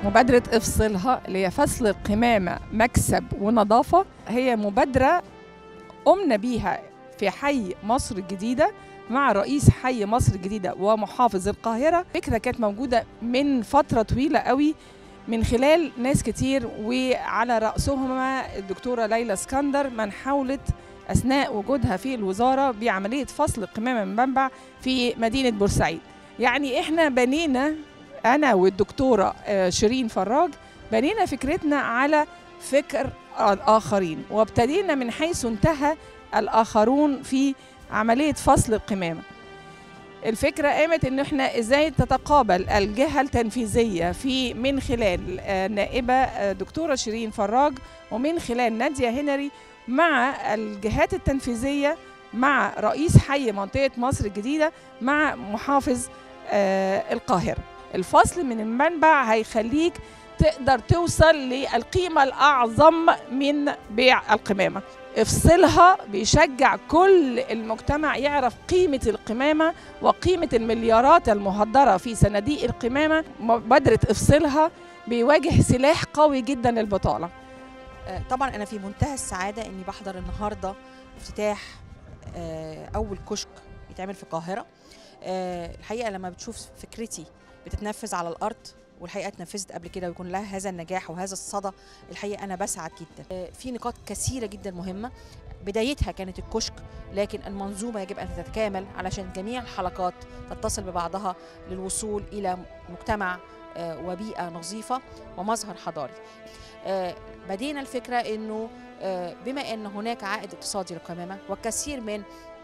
مبادرة افصلها اللي هي فصل القمامة مكسب ونظافة هي مبادرة قمنا بيها في حي مصر الجديدة مع رئيس حي مصر الجديدة ومحافظ القاهرة فكرة كانت موجودة من فترة طويلة قوي من خلال ناس كتير وعلى رأسهما الدكتورة ليلى اسكندر من حاولت أثناء وجودها في الوزارة بعملية فصل القمامة من منبع في مدينة بورسعيد يعني احنا بنينا انا والدكتوره آه، شيرين فراج بنينا فكرتنا على فكر الاخرين وابتدينا من حيث انتهى الاخرون في عمليه فصل القمامه الفكره قامت ان احنا ازاي تتقابل الجهه التنفيذيه في من خلال آه، نائبه آه، دكتوره شيرين فراج ومن خلال ناديه هنري مع الجهات التنفيذيه مع رئيس حي منطقه مصر الجديده مع محافظ آه، القاهره الفصل من المنبع هيخليك تقدر توصل للقيمة الأعظم من بيع القمامة افصلها بيشجع كل المجتمع يعرف قيمة القمامة وقيمة المليارات المهدرة في صناديق القمامة مبادرة افصلها بيواجه سلاح قوي جدا البطالة آه، طبعا انا في منتهى السعاده اني بحضر النهارده افتتاح آه، اول كشك يتعمل في القاهره آه، الحقيقه لما بتشوف فكرتي بتتنفذ على الارض والحقيقه اتنفذت قبل كده ويكون لها هذا النجاح وهذا الصدى الحقيقه انا بسعد جدا آه، في نقاط كثيره جدا مهمه بدايتها كانت الكشك لكن المنظومه يجب ان تتكامل علشان جميع الحلقات تتصل ببعضها للوصول الى مجتمع آه، وبيئه نظيفه ومظهر حضاري آه، بدينا الفكره انه آه، بما ان هناك عائد اقتصادي للقمامه والكثير من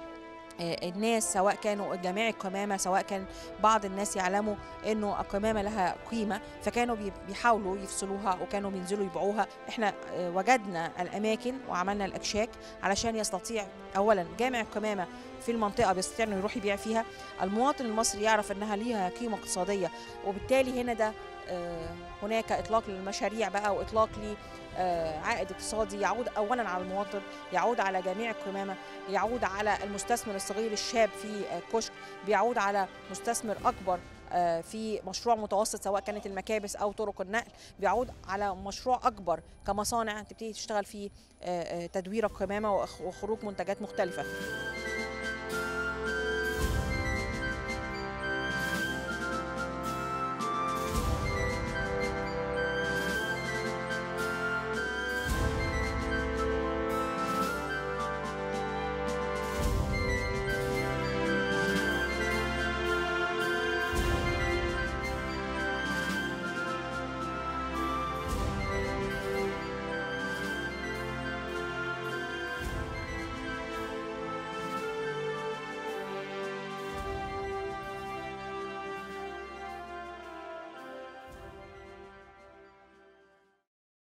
آه، الناس سواء كانوا جميع القمامه سواء كان بعض الناس يعلموا انه القمامه لها قيمه فكانوا بي- بيحاولوا يفصلوها وكانوا بينزلوا يبيعوها احنا آه، وجدنا الاماكن وعملنا الاكشاك علشان يستطيع اولا جامع القمامه في المنطقه بيستطيع انه يروح يبيع فيها المواطن المصري يعرف انها ليها قيمه اقتصاديه وبالتالي هنا ده آه، هناك اطلاق للمشاريع بقى واطلاق لعائد اقتصادي يعود اولا على المواطن يعود على جميع القمامه يعود على المستثمر الصغير الشاب في آه، كشك بيعود على مستثمر اكبر آه، في مشروع متوسط سواء كانت المكابس او طرق النقل بيعود على مشروع اكبر كمصانع تبتدي تشتغل في آه، آه، تدوير القمامه وخ- وخروج منتجات مختلفه